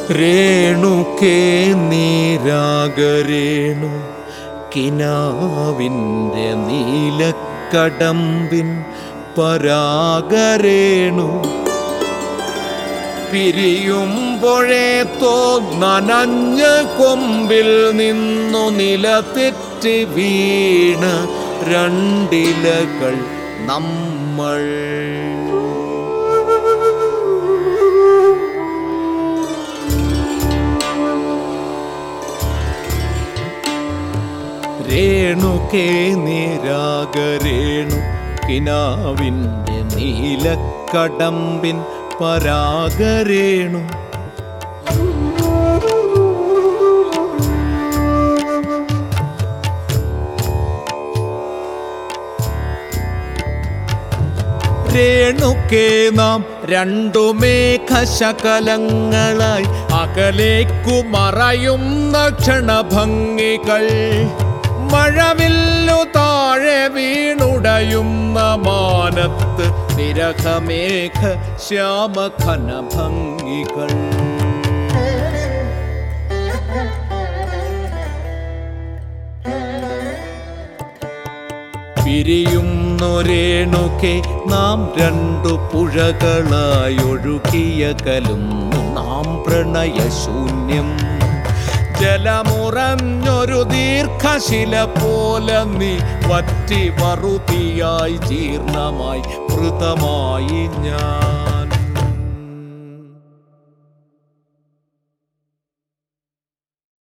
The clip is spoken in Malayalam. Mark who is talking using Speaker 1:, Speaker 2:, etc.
Speaker 1: രേണുക്കേ നീരാഗരേണു കിനാവിൻ്റെ നീലക്കടമ്പിൻ പരാഗരേണു പിരിയുമ്പോഴേ തോ നനഞ്ഞ കൊമ്പിൽ നിന്നു നിലതെറ്റി വീണ് രണ്ടിലകൾ നമ്മൾ രേണുക്കേ നിരാഗരേണു കിനാവിൻ്റെ നീലക്കടമ്പിൻ പരാഗരേണു രേണുക്കേ നാം രണ്ടു മേഘശകലങ്ങളായി അകലേക്കു മറയുന്ന ക്ഷണഭംഗികൾ മഴവില്ലു താഴെ വീണുടയുന്ന മാനത്ത് നിരഹമേഘ ശ്യാമഘനഭംഗികൾ പിരിയുന്നൊരേണുക്കെ നാം രണ്ടു പുഴകളായി ഒഴുകിയ കലുന്നു നാം പ്രണയശൂന്യം ജലമുറഞ്ഞൊരു ദീർഘശില പോലെ നീ വറ്റി വറുതിയായി ജീർണമായി മൃതമായി ഞാൻ